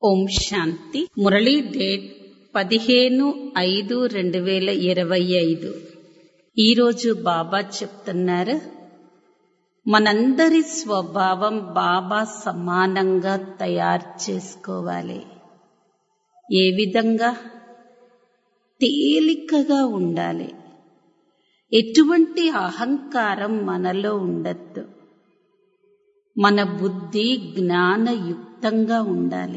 ఓం శాంతి Murali date పదిహేను ఐదు రెండు వేల ఇరవై ఐదు ఈరోజు బాబా చెప్తున్నారు మనందరి స్వభావం బాబా సమానంగా తయారు చేసుకోవాలి ఏ విధంగా తేలికగా ఉండాలి ఎటువంటి అహంకారం మనలో ఉండద్దు మన బుద్ధి జ్ఞానయుక్తంగా ఉండాలి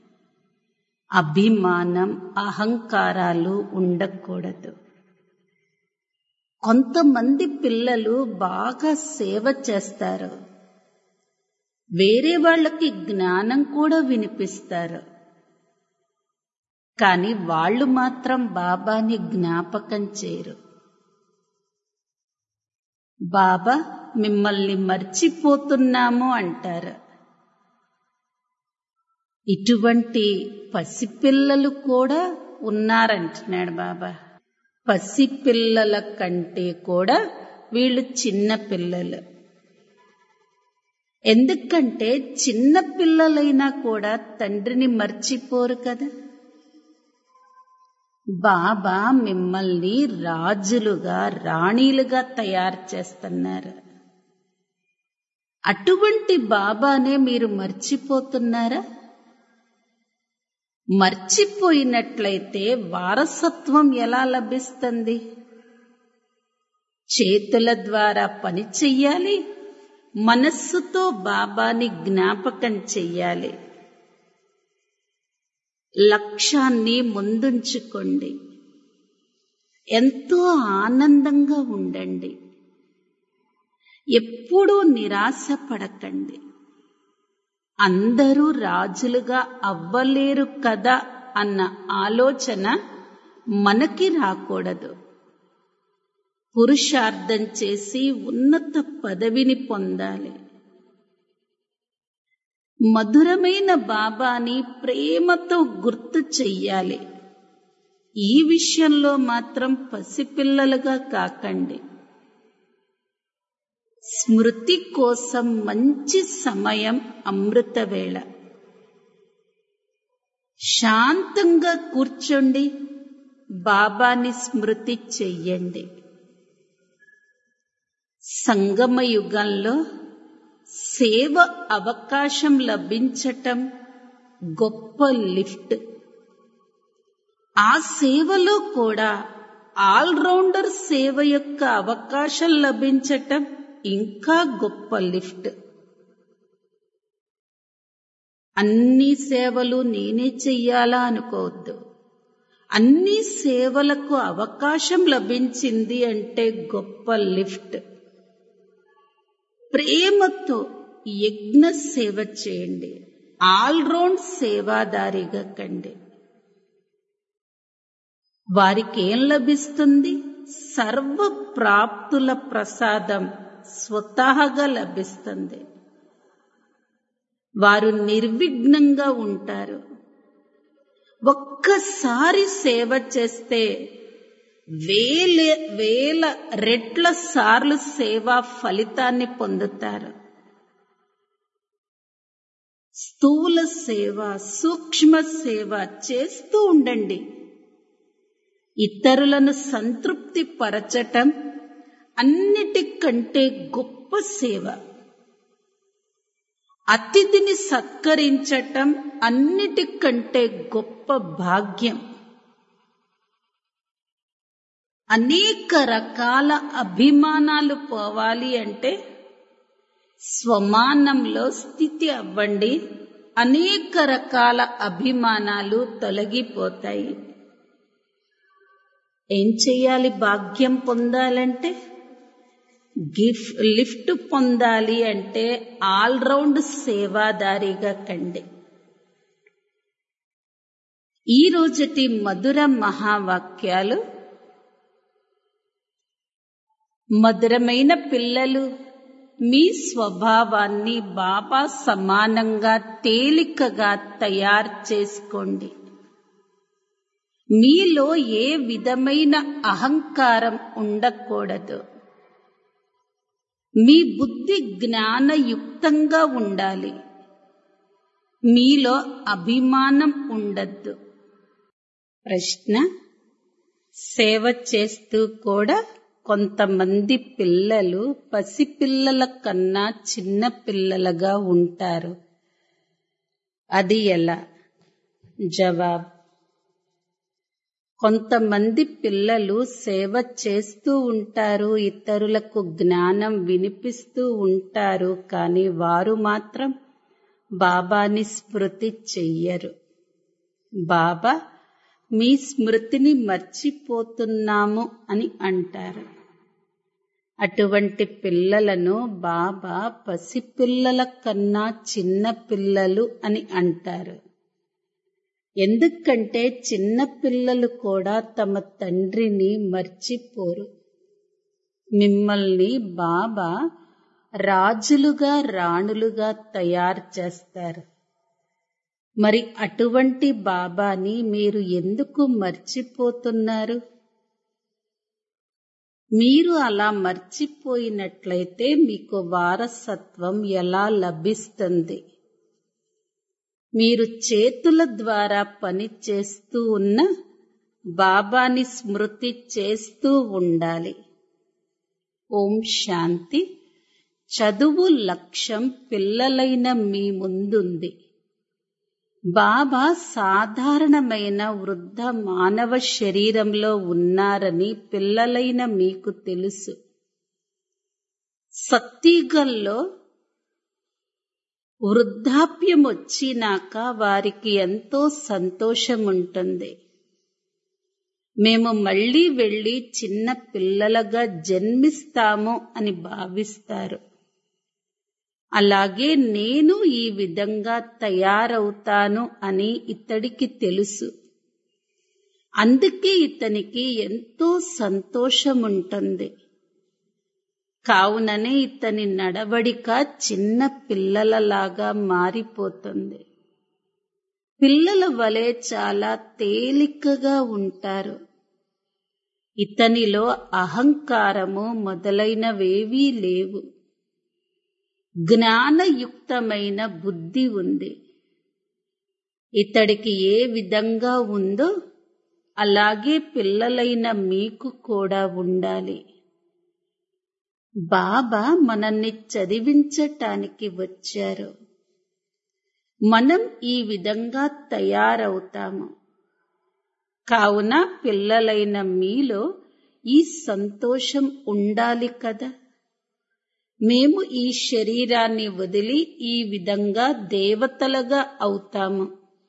అభిమానం అహంకారాలు ఉండకూడదు కొంతమంది పిల్లలు బాగా సేవ చేస్తారు వేరే వాళ్ళకి జ్ఞానం కూడా వినిపిస్తారు కానీ వాళ్ళు మాత్రం బాబాని జ్ఞాపకం చేయరు బాబా మిమ్మల్ని మర్చిపోతున్నాము అంటారు ఇటువంటి పసిపిల్లలు కూడా ఉన్నారంటున్నాడు బాబా పసిపిల్లల కంటే కూడా వీళ్ళు చిన్న పిల్లలు ఎందుకంటే చిన్న పిల్లలైనా కూడా తండ్రిని మర్చిపోరు కదా బాబా మిమ్మల్ని రాజులుగా రాణీలుగా తయారు చేస్తున్నారు అటువంటి బాబానే మీరు మర్చిపోతున్నారా మర్చిపోయినట్లయితే వారసత్వం ఎలా లభిస్తుంది చేతుల ద్వారా పని చెయ్యాలి మనస్సుతో బాబాని జ్ఞాపకం చెయ్యాలి లక్ష్యాన్ని ముందుంచుకోండి ఎంతో ఆనందంగా ఉండండి ఎప్పుడూ నిరాశ పడకండి అందరూ రాజులుగా అవ్వలేరు కదా అన్న ఆలోచన మనకి రాకూడదు పురుషార్థం చేసి ఉన్నత పదవిని పొందాలి మధురమైన బాబాని ప్రేమతో గుర్తు చెయ్యాలి ఈ విషయంలో మాత్రం పసిపిల్లలుగా కాకండి స్మృతి కోసం మంచి సమయం అమృత వేళ శాంతంగా కూర్చోండి బాబాని స్మృతి చెయ్యండి సంగమ యుగంలో సేవ అవకాశం లభించటం గొప్ప లిఫ్ట్ ఆ సేవలో కూడా ఆల్రౌండర్ సేవ యొక్క అవకాశం లభించటం ఇంకా గొప్ప లిఫ్ట్ అన్ని సేవలు నేనే చెయ్యాలా అనుకోవద్దు అన్ని సేవలకు అవకాశం లభించింది అంటే గొప్ప లిఫ్ట్ ప్రేమతో యజ్ఞ సేవ చేయండి ఆల్రౌండ్ సేవాదారిగా కండి వారికి ఏం లభిస్తుంది సర్వ ప్రాప్తుల ప్రసాదం స్వతహాగా లభిస్తుంది వారు నిర్విఘ్నంగా ఉంటారు ఒక్కసారి సేవ చేస్తే వేల వేల రెట్ల సార్లు సేవా ఫలితాన్ని పొందుతారు స్థూల సేవ సూక్ష్మ సేవ చేస్తూ ఉండండి ఇతరులను సంతృప్తి పరచటం అన్నిటికంటే గొప్ప సేవ అతిథిని సత్కరించటం అన్నిటికంటే గొప్ప భాగ్యం అనేక రకాల అభిమానాలు పోవాలి అంటే స్వమానంలో స్థితి అవ్వండి అనేక రకాల అభిమానాలు తొలగిపోతాయి ఏం చెయ్యాలి భాగ్యం పొందాలంటే గిఫ్ లిఫ్ట్ పొందాలి అంటే ఆల్రౌండ్ సేవాదారిగా కండి ఈ రోజుటి మధుర మహావాక్యాలు మధురమైన పిల్లలు మీ స్వభావాన్ని బాబా సమానంగా తేలికగా తయారు చేసుకోండి మీలో ఏ విధమైన అహంకారం ఉండకూడదు మీ బుద్ధి జ్ఞానయుక్తంగా ఉండాలి మీలో అభిమానం ఉండద్దు ప్రశ్న సేవ చేస్తూ కూడా కొంతమంది పిల్లలు పసిపిల్లల కన్నా చిన్న పిల్లలుగా ఉంటారు అది ఎలా జవాబ్ కొంతమంది పిల్లలు సేవ చేస్తూ ఉంటారు ఇతరులకు జ్ఞానం వినిపిస్తూ ఉంటారు కానీ వారు మాత్రం బాబాని స్మృతి చెయ్యరు బాబా మీ స్మృతిని మర్చిపోతున్నాము అని అంటారు అటువంటి పిల్లలను బాబా పసిపిల్లల కన్నా చిన్న పిల్లలు అని అంటారు ఎందుకంటే చిన్న పిల్లలు కూడా తమ తండ్రిని మర్చిపోరు మిమ్మల్ని బాబా రాజులుగా రాణులుగా తయారు చేస్తారు మరి అటువంటి బాబాని మీరు ఎందుకు మర్చిపోతున్నారు మీరు అలా మర్చిపోయినట్లయితే మీకు వారసత్వం ఎలా లభిస్తుంది మీరు చేతుల ద్వారా పని చేస్తూ ఉన్న బాబాని స్మృతి చేస్తూ ఉండాలి ఓం శాంతి చదువు లక్ష్యం పిల్లలైన మీ ముందుంది బాబా సాధారణమైన వృద్ధ మానవ శరీరంలో ఉన్నారని పిల్లలైన మీకు తెలుసు సత్తిగల్లో వృద్ధాప్యం వచ్చినాక వారికి ఎంతో సంతోషం ఉంటుంది మేము మళ్ళీ వెళ్ళి చిన్న పిల్లలుగా జన్మిస్తాము అని భావిస్తారు అలాగే నేను ఈ విధంగా తయారవుతాను అని ఇతడికి తెలుసు అందుకే ఇతనికి ఎంతో సంతోషం ఉంటుంది కావుననే ఇతని నడవడిక చిన్న పిల్లలలాగా మారిపోతుంది పిల్లల వలె చాలా తేలికగా ఉంటారు ఇతనిలో అహంకారము మొదలైనవేవీ లేవు జ్ఞానయుక్తమైన బుద్ధి ఉంది ఇతడికి ఏ విధంగా ఉందో అలాగే పిల్లలైన మీకు కూడా ఉండాలి బాబా మనల్ని చదివించటానికి వచ్చారు మనం ఈ విధంగా తయారవుతాము కావున పిల్లలైన మీలో ఈ సంతోషం ఉండాలి కదా మేము ఈ శరీరాన్ని వదిలి ఈ విధంగా దేవతలుగా అవుతాము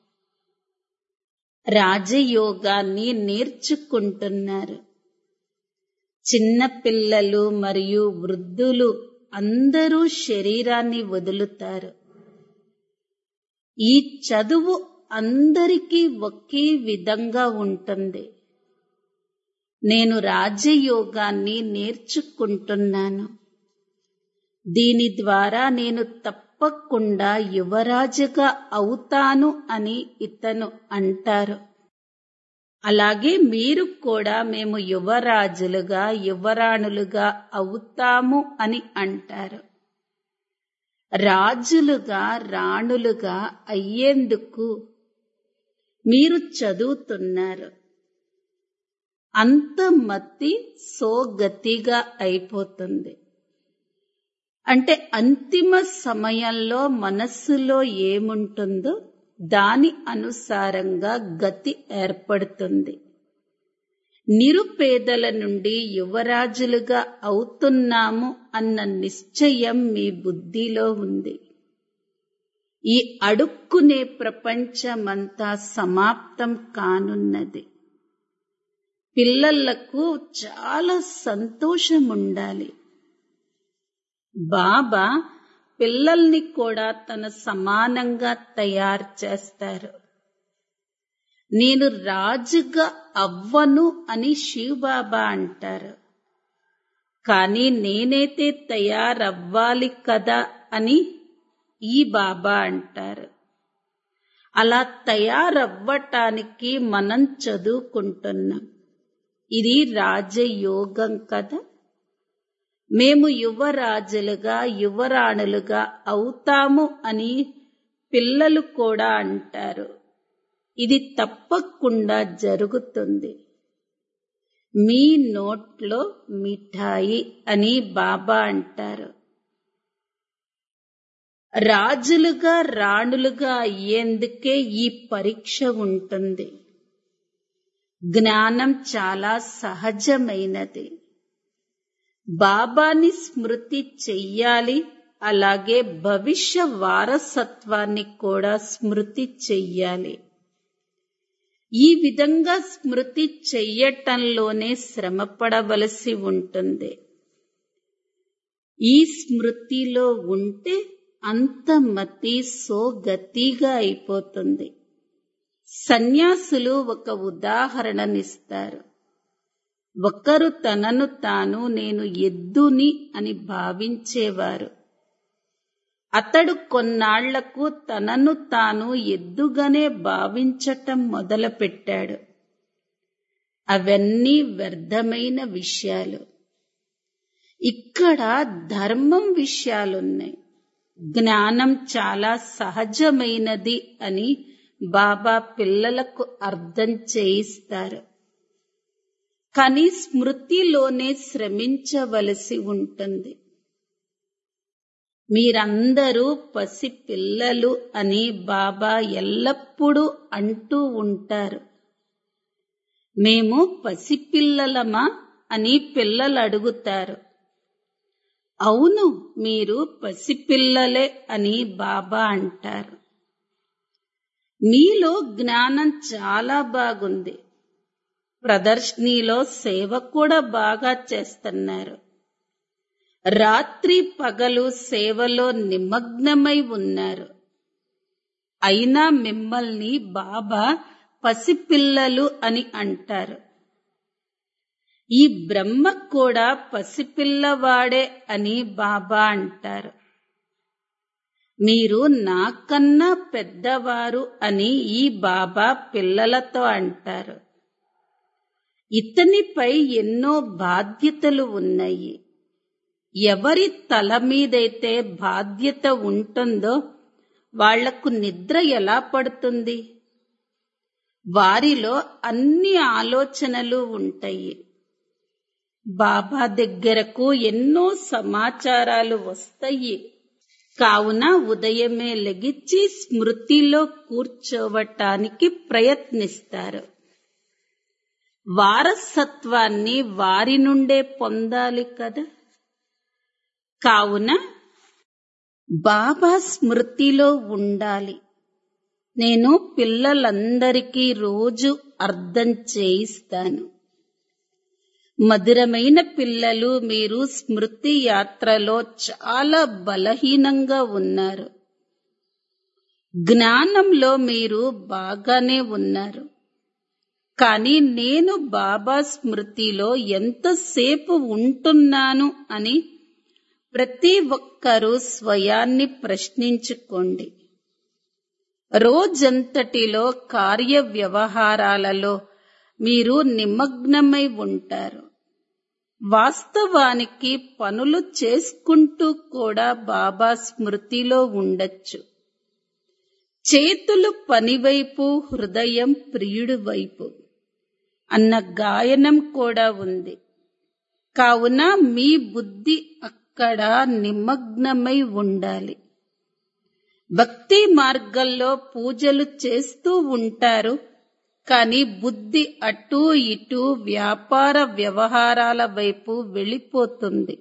రాజయోగాన్ని నేర్చుకుంటున్నారు చిన్న పిల్లలు మరియు వృద్ధులు అందరూ శరీరాన్ని వదులుతారు ఈ చదువు అందరికీ ఒకే విధంగా ఉంటుంది నేను రాజయోగాన్ని నేర్చుకుంటున్నాను దీని ద్వారా నేను తప్పకుండా యువరాజుగా అవుతాను అని ఇతను అంటారు అలాగే మీరు కూడా మేము యువరాజులుగా యువరాణులుగా అవుతాము అని అంటారు రాజులుగా రాణులుగా అయ్యేందుకు మీరు చదువుతున్నారు అంత మత్తి సోగతిగా అయిపోతుంది అంటే అంతిమ సమయంలో మనస్సులో ఏముంటుందో దాని అనుసారంగా గతి ఏర్పడుతుంది నిరుపేదల నుండి యువరాజులుగా అవుతున్నాము అన్న నిశ్చయం మీ బుద్ధిలో ఉంది ఈ అడుక్కునే ప్రపంచమంతా సమాప్తం కానున్నది పిల్లలకు చాలా సంతోషం ఉండాలి బాబా పిల్లల్ని కూడా తన సమానంగా తయారు చేస్తారు నేను రాజుగా అవ్వను అని శివబాబా అంటారు కానీ నేనైతే తయారవ్వాలి కదా అని ఈ బాబా అంటారు అలా తయారవ్వటానికి మనం చదువుకుంటున్నాం ఇది రాజయోగం కదా మేము యువరాజులుగా యువరాణులుగా అవుతాము అని పిల్లలు కూడా అంటారు ఇది తప్పకుండా జరుగుతుంది మీ నోట్లో మిఠాయి అని బాబా అంటారు రాజులుగా రాణులుగా అయ్యేందుకే ఈ పరీక్ష ఉంటుంది జ్ఞానం చాలా సహజమైనది బాబాని స్మృతి చెయ్యాలి అలాగే భవిష్య వారసత్వాన్ని కూడా స్మృతి చెయ్యాలి ఈ విధంగా స్మృతి చెయ్యటంలోనే శ్రమపడవలసి ఉంటుంది ఈ స్మృతిలో ఉంటే అంతమతి సోగతిగా అయిపోతుంది సన్యాసులు ఒక ఉదాహరణనిస్తారు ఒకరు తనను తాను నేను ఎద్దుని అని భావించేవారు అతడు కొన్నాళ్లకు తనను తాను ఎద్దుగానే భావించటం మొదలుపెట్టాడు అవన్నీ వ్యర్థమైన విషయాలు ఇక్కడ ధర్మం విషయాలున్నాయి జ్ఞానం చాలా సహజమైనది అని బాబా పిల్లలకు అర్థం చేయిస్తారు కానీ స్మృతిలోనే శ్రమించవలసి ఉంటుంది మీరందరూ పసి పిల్లలు అని బాబా ఎల్లప్పుడూ అంటూ ఉంటారు మేము పసిపిల్లలమా అని పిల్లలు అడుగుతారు అవును మీరు పసిపిల్లలే అని బాబా అంటారు మీలో జ్ఞానం చాలా బాగుంది ప్రదర్శనీలో సేవ కూడా బాగా చేస్తున్నారు రాత్రి పగలు సేవలో నిమగ్నమై ఉన్నారు అయినా మిమ్మల్ని బాబా పసిపిల్లలు అని అంటారు ఈ బ్రహ్మ కూడా పసిపిల్లవాడే అని బాబా అంటారు మీరు నాకన్నా పెద్దవారు అని ఈ బాబా పిల్లలతో అంటారు ఇతనిపై ఎన్నో బాధ్యతలు ఉన్నాయి ఎవరి తల మీదైతే బాధ్యత ఉంటుందో వాళ్లకు నిద్ర ఎలా పడుతుంది వారిలో అన్ని ఆలోచనలు ఉంటాయి బాబా దగ్గరకు ఎన్నో సమాచారాలు వస్తాయి కావున ఉదయమే లెగిచ్చి స్మృతిలో కూర్చోవటానికి ప్రయత్నిస్తారు వారసత్వాన్ని వారి నుండే పొందాలి కదా కావున బాబా స్మృతిలో ఉండాలి నేను పిల్లలందరికీ రోజు అర్థం చేయిస్తాను మధురమైన పిల్లలు మీరు స్మృతి యాత్రలో చాలా బలహీనంగా ఉన్నారు జ్ఞానంలో మీరు బాగానే ఉన్నారు కానీ నేను బాబా స్మృతిలో ఎంతసేపు ఉంటున్నాను అని ప్రతి ఒక్కరూ స్వయాన్ని ప్రశ్నించుకోండి రోజంతటిలో కార్య వ్యవహారాలలో మీరు నిమగ్నమై ఉంటారు వాస్తవానికి పనులు చేసుకుంటూ కూడా బాబా స్మృతిలో ఉండొచ్చు చేతులు పనివైపు హృదయం ప్రియుడు వైపు అన్న గాయనం కూడా ఉంది కావున మీ బుద్ధి అక్కడ నిమగ్నమై ఉండాలి భక్తి మార్గంలో పూజలు చేస్తూ ఉంటారు కానీ బుద్ధి అటూ ఇటూ వ్యాపార వ్యవహారాల వైపు వెళ్ళిపోతుంది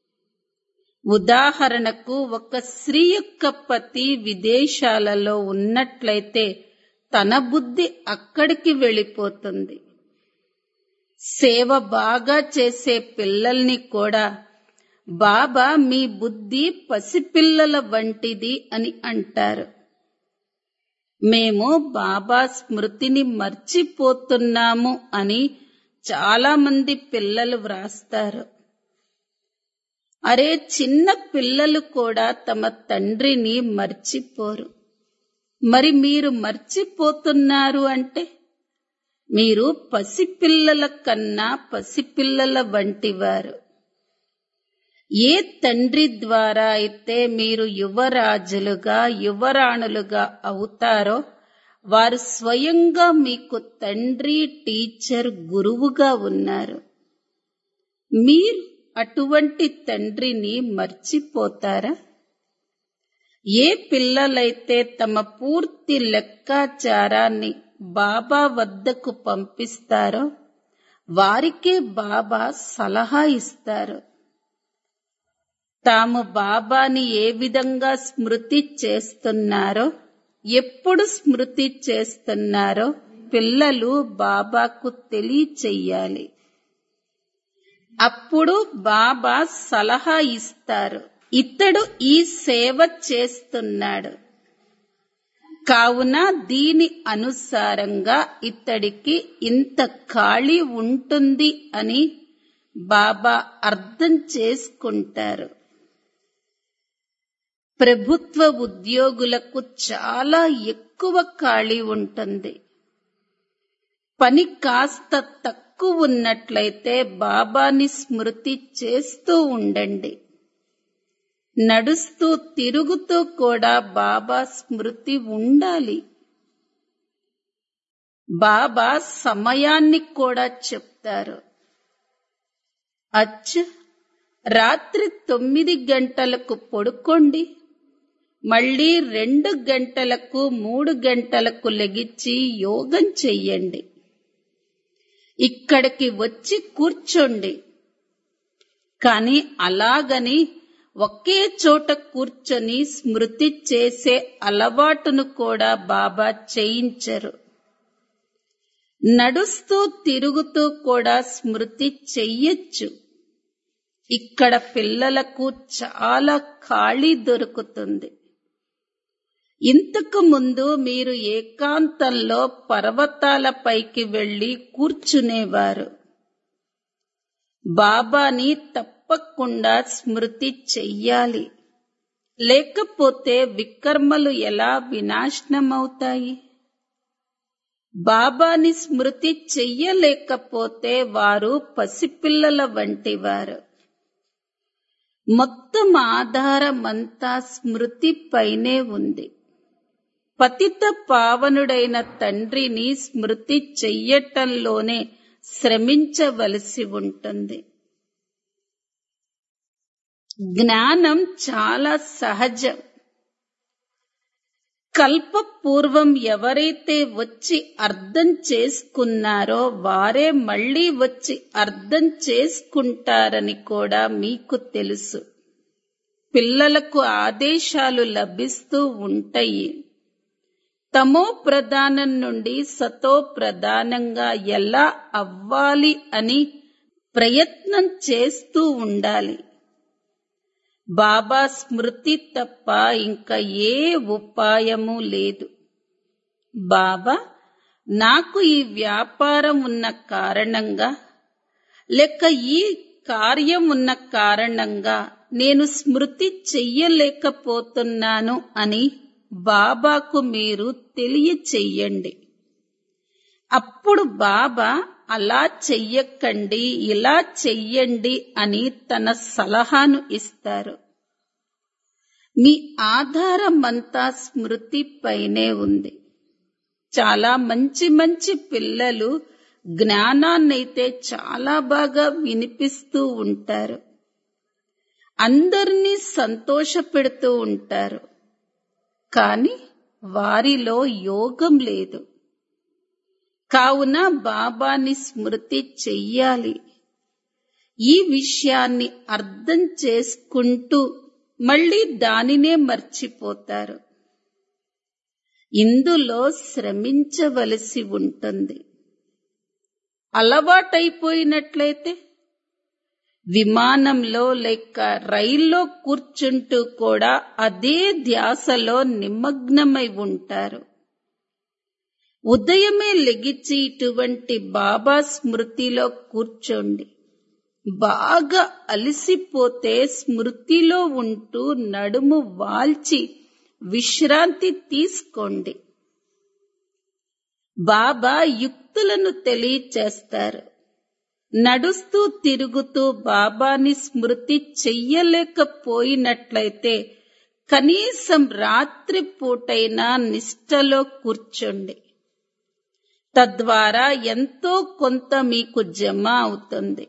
ఉదాహరణకు ఒక స్త్రీ యొక్క పతి విదేశాలలో ఉన్నట్లయితే తన బుద్ధి అక్కడికి వెళ్ళిపోతుంది సేవ బాగా చేసే పిల్లల్ని కూడా బాబా మీ బుద్ధి పసిపిల్లల వంటిది అని అంటారు మేము బాబా స్మృతిని మర్చిపోతున్నాము అని చాలా మంది పిల్లలు వ్రాస్తారు అరే చిన్న పిల్లలు కూడా తమ తండ్రిని మర్చిపోరు మరి మీరు మర్చిపోతున్నారు అంటే మీరు పసిపిల్లల కన్నా పసిపిల్లల వంటివారు ఏ తండ్రి ద్వారా అయితే మీరు యువరాజులుగా యువరాణులుగా అవుతారో వారు స్వయంగా మీకు తండ్రి టీచర్ గురువుగా ఉన్నారు మీరు అటువంటి తండ్రిని మర్చిపోతారా ఏ పిల్లలైతే తమ పూర్తి లెక్కాచారాన్ని బాబా వద్దకు పంపిస్తారో వారికే బాబా సలహా ఇస్తారు తాము బాబాని ఏ విధంగా స్మృతి చేస్తున్నారో ఎప్పుడు స్మృతి చేస్తున్నారో పిల్లలు బాబాకు తెలియచెయ్యాలి అప్పుడు బాబా సలహా ఇస్తారు ఇతడు ఈ సేవ చేస్తున్నాడు కావున దీని అనుసారంగా ఇతడికి ఇంత ఖాళీ ఉంటుంది అని బాబా అర్థం చేసుకుంటారు ప్రభుత్వ ఉద్యోగులకు చాలా ఎక్కువ ఖాళీ ఉంటుంది పని కాస్త తక్కువ ఉన్నట్లయితే బాబాని స్మృతి చేస్తూ ఉండండి నడుస్తూ తిరుగుతూ కూడా బాబా స్మృతి ఉండాలి బాబా సమయాన్ని కూడా చెప్తారు అచ్చ రాత్రి తొమ్మిది గంటలకు పడుకోండి మళ్ళీ రెండు గంటలకు మూడు గంటలకు లెగిచ్చి యోగం చెయ్యండి ఇక్కడికి వచ్చి కూర్చోండి కానీ అలాగని ఒకే చోట కూర్చొని స్మృతి చేసే అలవాటును కూడా బాబా చేయించరు నడుస్తూ తిరుగుతూ కూడా స్మృతి చెయ్యొచ్చు ఇక్కడ పిల్లలకు చాలా ఖాళీ దొరుకుతుంది ఇంతకు ముందు మీరు ఏకాంతంలో పర్వతాలపైకి వెళ్లి కూర్చునేవారు బాబాని తప్పకుండా స్మృతి చెయ్యాలి లేకపోతే వికర్మలు ఎలా వినాశనమవుతాయి బాబాని స్మృతి చెయ్యలేకపోతే వారు పసిపిల్లల వంటివారు మొత్తం ఆధారమంతా స్మృతి పైనే ఉంది పతిత పావనుడైన తండ్రిని స్మృతి చెయ్యటంలోనే శ్రమించవలసి ఉంటుంది జ్ఞానం చాలా సహజం కల్ప పూర్వం ఎవరైతే వచ్చి అర్థం చేసుకున్నారో వారే మళ్ళీ వచ్చి అర్థం చేసుకుంటారని కూడా మీకు తెలుసు పిల్లలకు ఆదేశాలు లభిస్తూ ఉంటాయి తమో ప్రధానం నుండి సతో ప్రధానంగా ఎలా అవ్వాలి అని ప్రయత్నం చేస్తూ ఉండాలి బాబా స్మృతి తప్ప ఇంకా ఏ ఉపాయము లేదు బాబా నాకు ఈ వ్యాపారం ఉన్న కారణంగా లేక ఈ కార్యం ఉన్న కారణంగా నేను స్మృతి చెయ్యలేకపోతున్నాను అని బాబాకు మీరు తెలియచెయ్యండి అప్పుడు బాబా అలా చెయ్యకండి ఇలా చెయ్యండి అని తన సలహాను ఇస్తారు మీ ఆధారమంతా స్మృతి పైనే ఉంది చాలా మంచి మంచి పిల్లలు జ్ఞానాన్నైతే చాలా బాగా వినిపిస్తూ ఉంటారు అందరినీ సంతోషపెడుతూ ఉంటారు కాని వారిలో యోగం లేదు కావున బాబాని స్మృతి చెయ్యాలి ఈ విషయాన్ని అర్థం చేసుకుంటూ మళ్ళీ దానినే మర్చిపోతారు ఇందులో శ్రమించవలసి ఉంటుంది అలవాటైపోయినట్లయితే విమానంలో లేక రైల్లో కూర్చుంటూ కూడా అదే ధ్యాసలో నిమగ్నమై ఉంటారు ఉదయమే లెగిచి ఇటువంటి బాబా స్మృతిలో కూర్చోండి బాగా అలసిపోతే స్మృతిలో ఉంటూ నడుము వాల్చి విశ్రాంతి తీసుకోండి బాబా యుక్తులను తెలియచేస్తారు నడుస్తూ తిరుగుతూ బాబాని స్మృతి చెయ్యలేకపోయినట్లయితే కనీసం రాత్రి పూటైనా నిష్టలో కూర్చోండి తద్వారా ఎంతో కొంత మీకు జమ అవుతుంది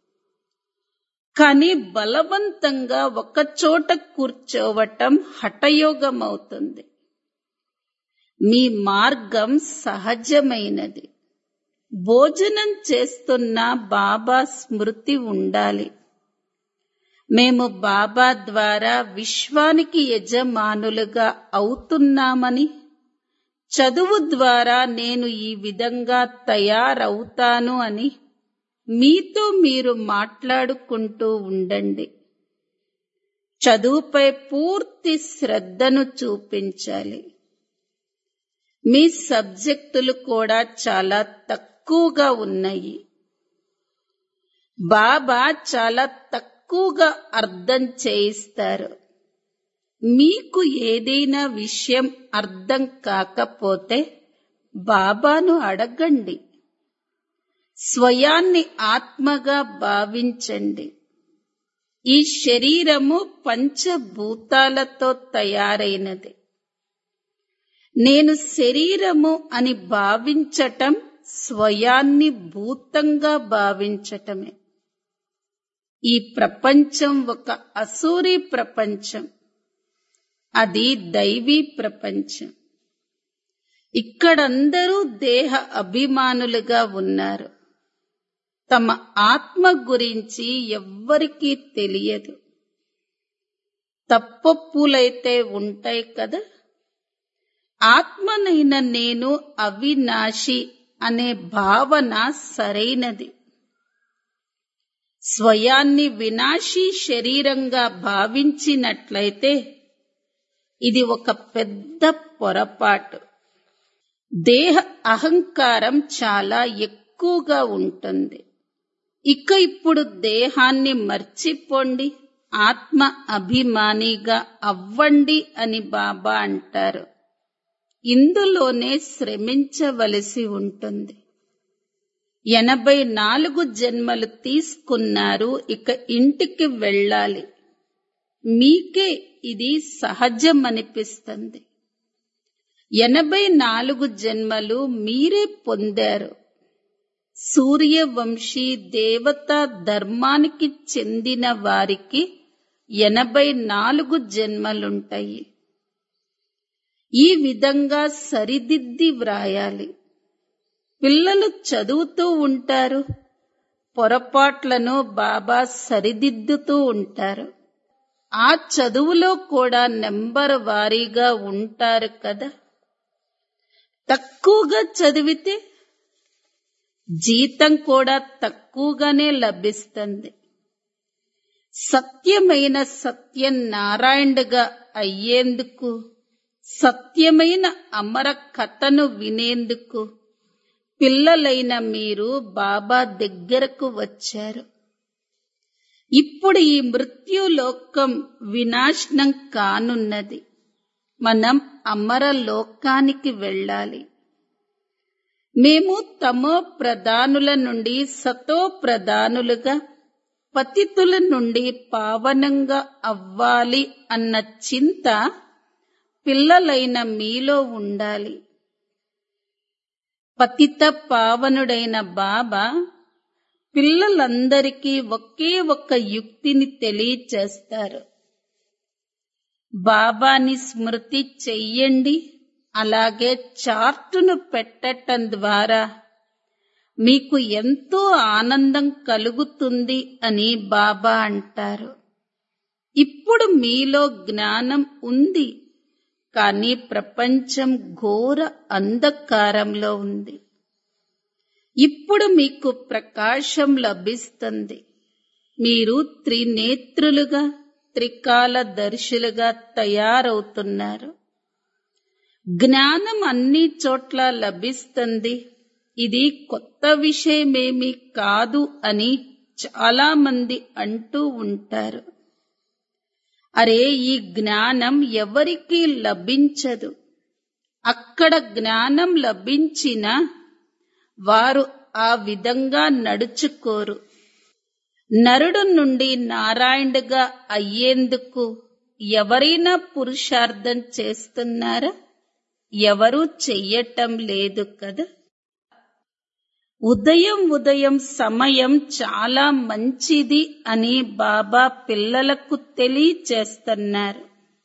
కానీ బలవంతంగా ఒకచోట కూర్చోవటం హఠయోగం అవుతుంది మీ మార్గం సహజమైనది భోజనం చేస్తున్న బాబా స్మృతి ఉండాలి మేము బాబా ద్వారా విశ్వానికి యజమానులుగా అవుతున్నామని చదువు ద్వారా నేను ఈ విధంగా తయారవుతాను అని మీతో మీరు మాట్లాడుకుంటూ ఉండండి చదువుపై పూర్తి శ్రద్ధను చూపించాలి మీ సబ్జెక్టులు కూడా చాలా తక్కువగా ఉన్నాయి బాబా చాలా తక్కువగా అర్థం చేయిస్తారు మీకు ఏదైనా విషయం అర్థం కాకపోతే బాబాను అడగండి స్వయాన్ని ఆత్మగా భావించండి ఈ శరీరము పంచభూతాలతో తయారైనది నేను శరీరము అని భావించటం స్వయాన్ని భూతంగా భావించటమే ఈ ప్రపంచం ఒక అసూరి ప్రపంచం అది దైవీ ప్రపంచం ఇక్కడందరూ దేహ అభిమానులుగా ఉన్నారు తమ ఆత్మ గురించి ఎవ్వరికీ తెలియదు తప్పొప్పులైతే ఉంటాయి కదా ఆత్మనైన నేను అవినాశి అనే భావన సరైనది స్వయాన్ని వినాశీ శరీరంగా భావించినట్లయితే ఇది ఒక పెద్ద పొరపాటు దేహ అహంకారం చాలా ఎక్కువగా ఉంటుంది ఇక ఇప్పుడు దేహాన్ని మర్చిపోండి ఆత్మ అభిమానిగా అవ్వండి అని బాబా అంటారు ఇందులోనే శ్రమించవలసి ఉంటుంది ఎనభై నాలుగు జన్మలు తీసుకున్నారు ఇక ఇంటికి వెళ్ళాలి మీకే ఇది సహజమనిపిస్తుంది ఎనభై నాలుగు జన్మలు మీరే పొందారు సూర్యవంశీ దేవతా ధర్మానికి చెందిన వారికి ఎనభై నాలుగు జన్మలుంటాయి ఈ విధంగా సరిదిద్ది వ్రాయాలి పిల్లలు చదువుతూ ఉంటారు పొరపాట్లను బాబా సరిదిద్దుతూ ఉంటారు ఆ చదువులో కూడా నెంబర్ వారీగా ఉంటారు కదా తక్కువగా చదివితే జీతం కూడా తక్కువగానే లభిస్తుంది సత్యమైన సత్యనారాయణుడుగా అయ్యేందుకు సత్యమైన అమర కథను వినేందుకు పిల్లలైన మీరు బాబా దగ్గరకు వచ్చారు ఇప్పుడు ఈ మృత్యులోకం వినాశనం కానున్నది మనం అమర లోకానికి వెళ్ళాలి మేము తమో ప్రధానుల నుండి సతో ప్రధానులుగా పతితుల నుండి పావనంగా అవ్వాలి అన్న చింత పిల్లలైన మీలో ఉండాలి పతిత పావనుడైన బాబా పిల్లలందరికీ ఒకే ఒక్క యుక్తిని తెలియచేస్తారు బాబాని స్మృతి చెయ్యండి అలాగే చార్టును పెట్టటం ద్వారా మీకు ఎంతో ఆనందం కలుగుతుంది అని బాబా అంటారు ఇప్పుడు మీలో జ్ఞానం ఉంది కానీ ప్రపంచం ఘోర అంధకారంలో ఉంది ఇప్పుడు మీకు ప్రకాశం లభిస్తుంది మీరు త్రినేత్రులుగా త్రికాల దర్శులుగా తయారవుతున్నారు జ్ఞానం అన్ని చోట్ల లభిస్తుంది ఇది కొత్త విషయమేమీ కాదు అని చాలా మంది అంటూ ఉంటారు అరే ఈ జ్ఞానం ఎవరికీ లభించదు అక్కడ జ్ఞానం లభించిన వారు ఆ విధంగా నడుచుకోరు నరుడు నుండి నారాయణుడుగా అయ్యేందుకు ఎవరైనా పురుషార్థం చేస్తున్నారా ఎవరూ చెయ్యటం లేదు కదా ఉదయం ఉదయం సమయం చాలా మంచిది అని బాబా పిల్లలకు తెలియచేస్తున్నారు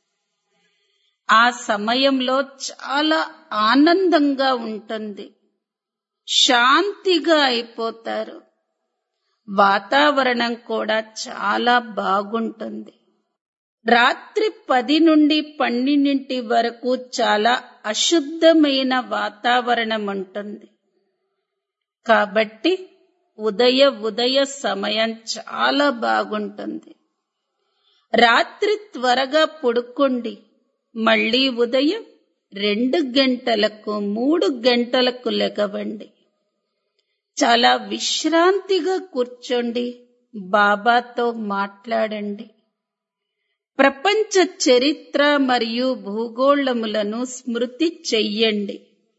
ఆ సమయంలో చాలా ఆనందంగా ఉంటుంది శాంతిగా అయిపోతారు వాతావరణం కూడా చాలా బాగుంటుంది రాత్రి పది నుండి పన్నెండింటి వరకు చాలా అశుద్ధమైన వాతావరణం ఉంటుంది కాబట్టి ఉదయ ఉదయ సమయం చాలా బాగుంటుంది రాత్రి త్వరగా పడుకోండి మళ్ళీ ఉదయం రెండు గంటలకు మూడు గంటలకు లెగవండి చాలా విశ్రాంతిగా కూర్చోండి బాబాతో మాట్లాడండి ప్రపంచ చరిత్ర మరియు భూగోళములను స్మృతి చెయ్యండి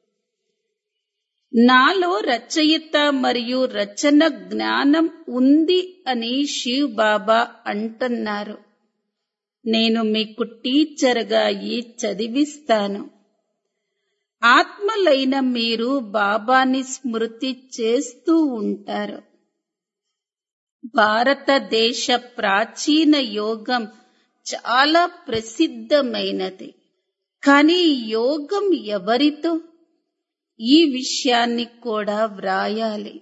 నాలో రచయిత మరియు రచన జ్ఞానం ఉంది అని శివ్ బాబా అంటున్నారు నేను మీకు టీచర్గా ఈ చదివిస్తాను ఆత్మలైన మీరు బాబాని స్మృతి చేస్తూ ఉంటారు భారతదేశ ప్రాచీన యోగం చాలా ప్రసిద్ధమైనది కానీ యోగం ఎవరితో ఈ విషయాన్ని కూడా వ్రాయాలి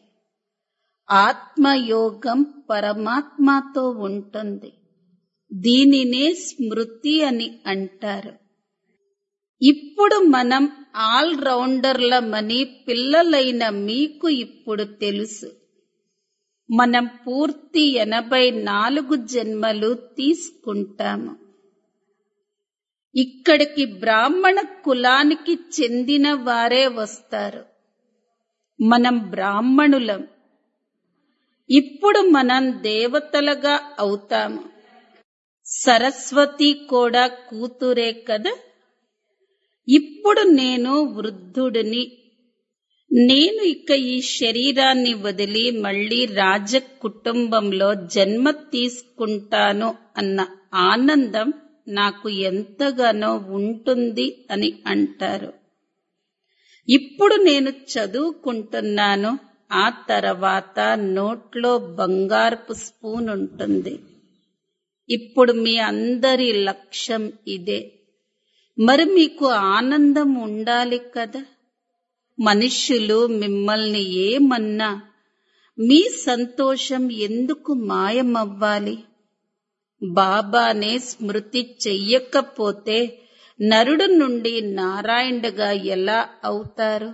ఆత్మయోగం పరమాత్మతో ఉంటుంది దీనినే స్మృతి అని అంటారు ఇప్పుడు మనం ఆల్ రౌండర్లమని పిల్లలైన మీకు ఇప్పుడు తెలుసు మనం పూర్తి ఎనభై నాలుగు జన్మలు తీసుకుంటాము ఇక్కడికి బ్రాహ్మణ కులానికి చెందిన వారే వస్తారు మనం బ్రాహ్మణులం ఇప్పుడు మనం దేవతలుగా అవుతాము సరస్వతి కూడా కూతురే కదా ఇప్పుడు నేను వృద్ధుడిని నేను ఇక ఈ శరీరాన్ని వదిలి మళ్ళీ రాజ కుటుంబంలో జన్మ తీసుకుంటాను అన్న ఆనందం నాకు ఎంతగానో ఉంటుంది అని అంటారు ఇప్పుడు నేను చదువుకుంటున్నాను ఆ తర్వాత నోట్లో బంగారపు స్పూన్ ఉంటుంది ఇప్పుడు మీ అందరి లక్ష్యం ఇదే మరి మీకు ఆనందం ఉండాలి కదా మనుష్యులు మిమ్మల్ని ఏమన్నా మీ సంతోషం ఎందుకు మాయమవ్వాలి బాబానే స్మృతి చెయ్యకపోతే నరుడు నుండి నారాయణుడుగా ఎలా అవుతారు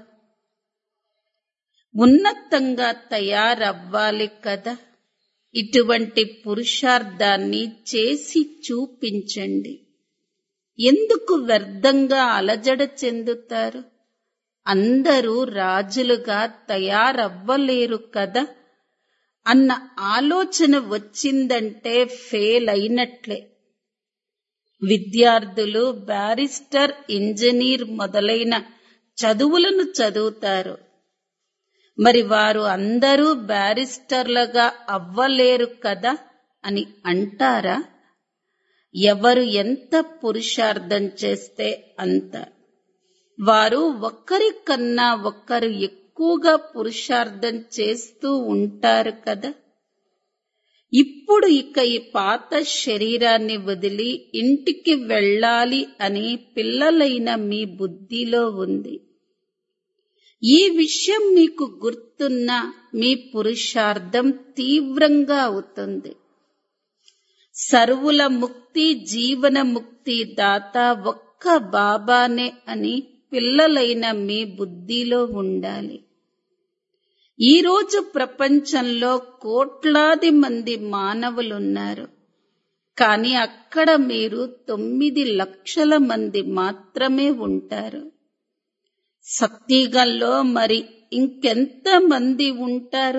ఉన్నతంగా తయారవ్వాలి కదా ఇటువంటి పురుషార్థాన్ని చేసి చూపించండి ఎందుకు వ్యర్థంగా అలజడ చెందుతారు అందరూ రాజులుగా తయారవ్వలేరు కదా అన్న ఆలోచన వచ్చిందంటే ఫెయిల్ అయినట్లే విద్యార్థులు బ్యారిస్టర్ ఇంజనీర్ మొదలైన చదువులను చదువుతారు మరి వారు అందరూ బ్యారిస్టర్లుగా అవ్వలేరు కదా అని అంటారా ఎవరు ఎంత పురుషార్థం చేస్తే అంత వారు ఒక్కరికన్నా ఒక్కరు ఎక్కువగా పురుషార్థం చేస్తూ ఉంటారు కదా ఇప్పుడు ఇక ఈ పాత శరీరాన్ని వదిలి ఇంటికి వెళ్ళాలి అని పిల్లలైన మీ బుద్ధిలో ఉంది ఈ విషయం మీకు గుర్తున్న మీ పురుషార్థం తీవ్రంగా అవుతుంది సర్వుల ముక్తి జీవన ముక్తి దాత ఒక్క బాబానే అని పిల్లలైన మీ బుద్ధిలో ఉండాలి ఈ రోజు ప్రపంచంలో కోట్లాది మంది మానవులున్నారు కానీ అక్కడ మీరు తొమ్మిది లక్షల మంది మాత్రమే ఉంటారు సత్యగంలో మరి ఇంకెంత మంది ఉంటారు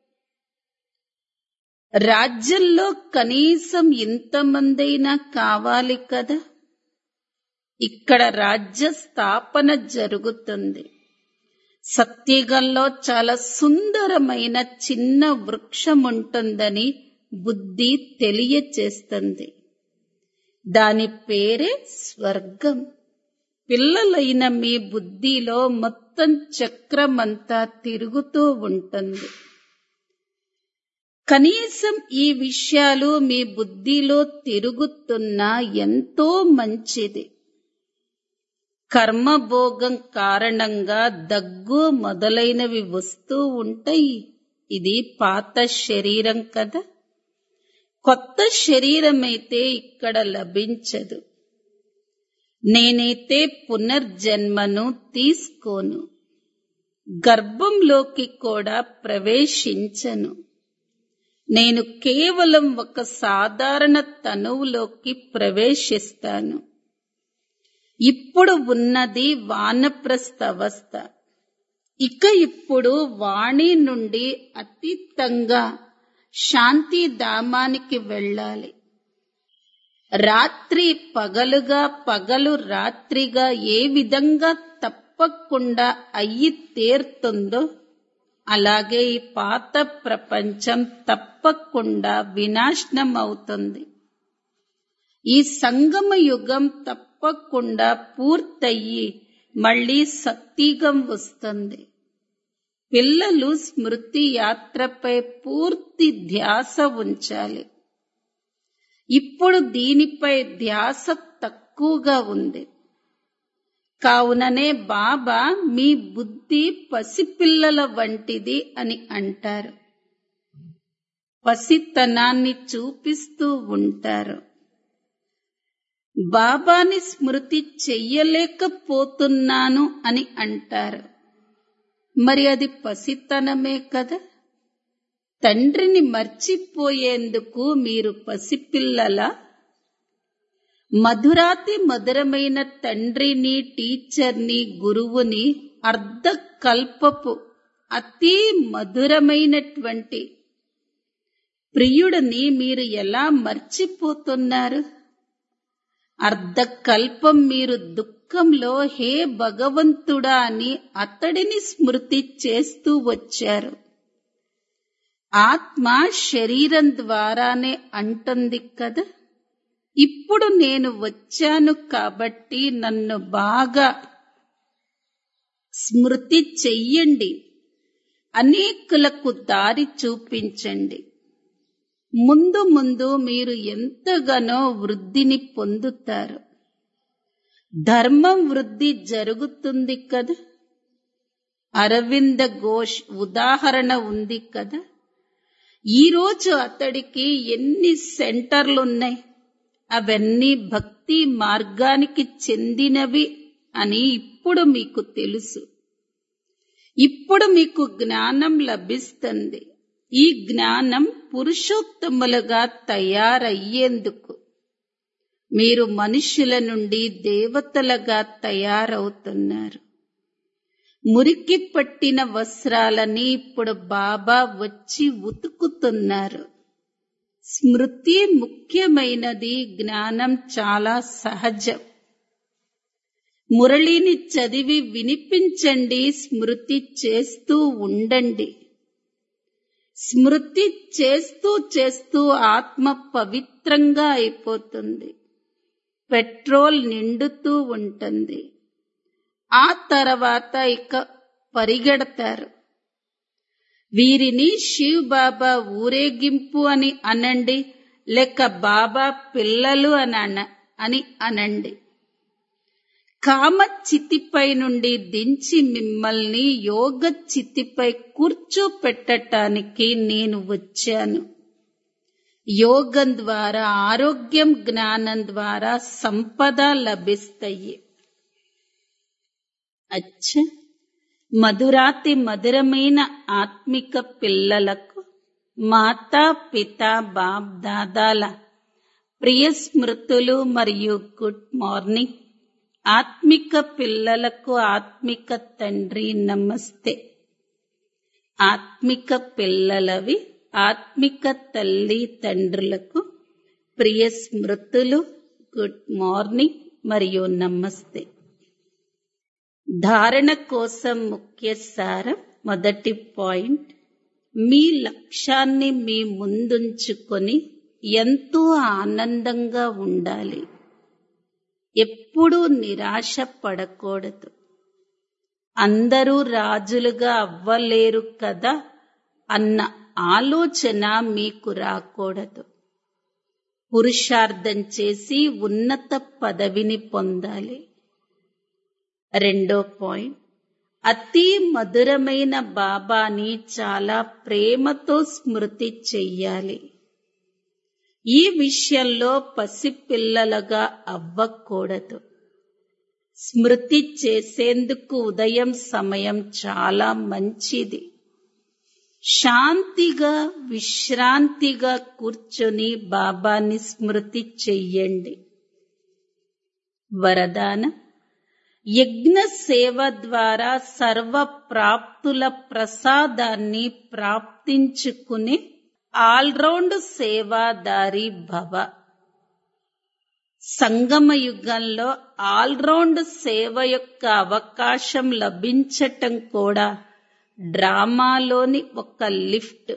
రాజ్యంలో కనీసం ఇంతమందైనా కావాలి కదా ఇక్కడ రాజ్య స్థాపన జరుగుతుంది సత్యుగంలో చాలా సుందరమైన చిన్న వృక్షం ఉంటుందని బుద్ధి తెలియచేస్తుంది దాని పేరే స్వర్గం పిల్లలైన మీ బుద్ధిలో మొత్తం చక్రమంతా తిరుగుతూ ఉంటుంది కనీసం ఈ విషయాలు మీ బుద్ధిలో తిరుగుతున్నా ఎంతో మంచిది కర్మభోగం కారణంగా దగ్గు మొదలైనవి వస్తూ ఉంటాయి ఇది పాత శరీరం కదా కొత్త శరీరం అయితే ఇక్కడ లభించదు నేనైతే పునర్జన్మను తీసుకోను గర్భంలోకి కూడా ప్రవేశించను నేను కేవలం ఒక సాధారణ తనువులోకి ప్రవేశిస్తాను ఇప్పుడు ఉన్నది వానప్రస్థ అవస్థ ఇక ఇప్పుడు వాణి నుండి అతీతంగా శాంతి ధామానికి వెళ్ళాలి రాత్రి పగలుగా పగలు రాత్రిగా ఏ విధంగా తప్పకుండా అయ్యి తీరుతుందో అలాగే ఈ పాత ప్రపంచం తప్పకుండా వినాశనం అవుతుంది ఈ సంగమ యుగం తప్పకుండా పూర్తయి మళ్ళీ సత్యుగం వస్తుంది పిల్లలు స్మృతి యాత్రపై పూర్తి ధ్యాస ఉంచాలి ఇప్పుడు దీనిపై ధ్యాస తక్కువగా ఉంది కావుననే బాబా మీ బుద్ధి పసిపిల్లల వంటిది అని అంటారు పసితనాన్ని చూపిస్తూ ఉంటారు బాబాని స్మృతి చెయ్యలేకపోతున్నాను అని అంటారు మరి అది పసితనమే కదా తండ్రిని మర్చిపోయేందుకు మీరు పసిపిల్లల మధురాతి మధురమైన తండ్రిని టీచర్ని గురువుని అర్ధకల్పపు అతి మధురమైనటువంటి ప్రియుడిని మీరు ఎలా మర్చిపోతున్నారు అర్ధకల్పం మీరు దుఃఖంలో హే భగవంతుడా అని అతడిని స్మృతి చేస్తూ వచ్చారు ఆత్మ శరీరం ద్వారానే అంటుంది కదా ఇప్పుడు నేను వచ్చాను కాబట్టి నన్ను బాగా స్మృతి చెయ్యండి అనేకులకు దారి చూపించండి ముందు ముందు మీరు ఎంతగానో వృద్ధిని పొందుతారు ధర్మం వృద్ధి జరుగుతుంది కదా అరవింద ఘోష్ ఉదాహరణ ఉంది కదా ఈ రోజు అతడికి ఎన్ని సెంటర్లున్నాయి అవన్నీ భక్తి మార్గానికి చెందినవి అని ఇప్పుడు మీకు తెలుసు ఇప్పుడు మీకు జ్ఞానం లభిస్తుంది ఈ జ్ఞానం పురుషోత్తములుగా తయారయ్యేందుకు మీరు మనుషుల నుండి దేవతలుగా తయారవుతున్నారు మురికి పట్టిన వస్త్రాలని ఇప్పుడు బాబా వచ్చి ఉతుకుతున్నారు స్మృతి ముఖ్యమైనది జ్ఞానం చాలా సహజం మురళిని చదివి వినిపించండి స్మృతి చేస్తూ ఉండండి స్మృతి చేస్తూ చేస్తూ ఆత్మ పవిత్రంగా అయిపోతుంది పెట్రోల్ నిండుతూ ఉంటుంది ఆ తర్వాత ఇక పరిగెడతారు వీరిని శివ్ బాబా ఊరేగింపు అని అనండి లేక బాబా పిల్లలు అని అన అని అనండి కామ చితిపై నుండి దించి మిమ్మల్ని యోగ చితిపై కూర్చోపెట్టటానికి నేను వచ్చాను యోగం ద్వారా ఆరోగ్యం జ్ఞానం ద్వారా సంపద లభిస్తాయి అచ్చ మధురాతి మధురమైన ఆత్మిక పిల్లలకు మాతా పిత బాప్ దాదాల ప్రియ స్మృతులు మరియు గుడ్ మార్నింగ్ ఆత్మిక పిల్లలకు ఆత్మిక తండ్రి నమస్తే ఆత్మిక పిల్లలవి ఆత్మిక తల్లి తండ్రులకు ప్రియ స్మృతులు గుడ్ మార్నింగ్ మరియు నమస్తే ధారణ కోసం ముఖ్య సారం మొదటి పాయింట్ మీ లక్ష్యాన్ని మీ ముందుంచుకొని ఎంతో ఆనందంగా ఉండాలి ఎప్పుడూ నిరాశ పడకూడదు అందరూ రాజులుగా అవ్వలేరు కదా అన్న ఆలోచన మీకు రాకూడదు పురుషార్థం చేసి ఉన్నత పదవిని పొందాలి రెండో పాయింట్ అతి మధురమైన బాబాని చాలా ప్రేమతో స్మృతి చెయ్యాలి ఈ విషయంలో పసిపిల్లలుగా అవ్వకూడదు స్మృతి చేసేందుకు ఉదయం సమయం చాలా మంచిది శాంతిగా విశ్రాంతిగా కూర్చొని బాబాని స్మృతి చెయ్యండి వరదానం యజ్ఞ సేవ ద్వారా సర్వ ప్రాప్తుల ప్రసాదాన్ని ప్రాప్తించుకునే ఆల్రౌండ్ సేవాదారి భవ సంగమ యుగంలో ఆల్రౌండ్ సేవ యొక్క అవకాశం లభించటం కూడా డ్రామాలోని ఒక లిఫ్ట్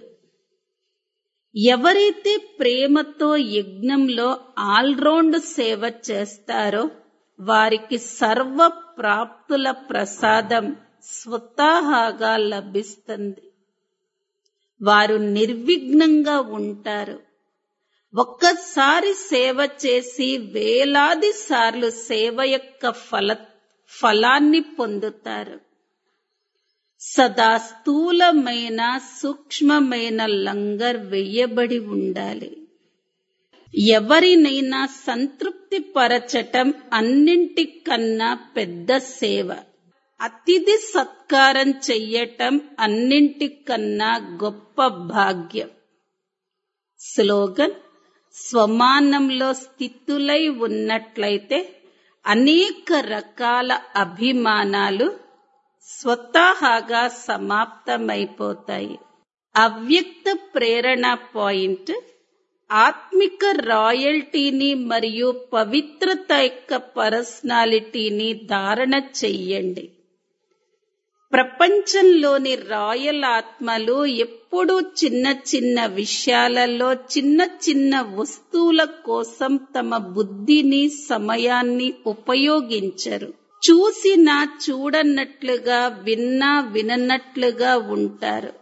ఎవరైతే ప్రేమతో యజ్ఞంలో ఆల్రౌండ్ సేవ చేస్తారో వారికి సర్వ ప్రాప్తుల ప్రసాదం స్వతహాగా లభిస్తుంది వారు నిర్విఘ్నంగా ఉంటారు ఒక్కసారి సేవ చేసి వేలాది సార్లు సేవ యొక్క ఫల ఫలాన్ని పొందుతారు సదా స్థూలమైన సూక్ష్మమైన లంగర్ వెయ్యబడి ఉండాలి ఎవరినైనా సంతృప్తి పరచటం అన్నింటికన్నా పెద్ద సేవ అతిథి సత్కారం చెయ్యటం అన్నింటికన్నా గొప్ప భాగ్యం స్లోగన్ స్వమానంలో స్థితులై ఉన్నట్లయితే అనేక రకాల అభిమానాలు స్వతహాగా సమాప్తమైపోతాయి అవ్యక్త ప్రేరణ పాయింట్ ఆత్మిక రాయల్టీని మరియు పవిత్రత యొక్క పర్సనాలిటీని ధారణ చెయ్యండి ప్రపంచంలోని రాయల్ ఆత్మలు ఎప్పుడూ చిన్న చిన్న విషయాలలో చిన్న చిన్న వస్తువుల కోసం తమ బుద్ధిని సమయాన్ని ఉపయోగించరు చూసినా చూడనట్లుగా విన్నా విననట్లుగా ఉంటారు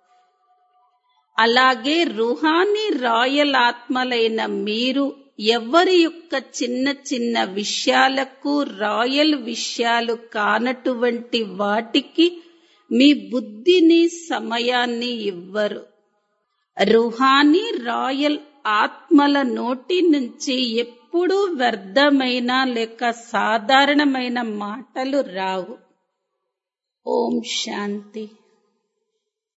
అలాగే రుహానీ రాయల్ ఆత్మలైన మీరు ఎవరి యొక్క చిన్న చిన్న విషయాలకు రాయల్ విషయాలు కానటువంటి వాటికి మీ బుద్ధిని సమయాన్ని ఇవ్వరు రుహానీ రాయల్ ఆత్మల నోటి నుంచి ఎప్పుడూ వ్యర్థమైన లేక సాధారణమైన మాటలు రావు ఓం శాంతి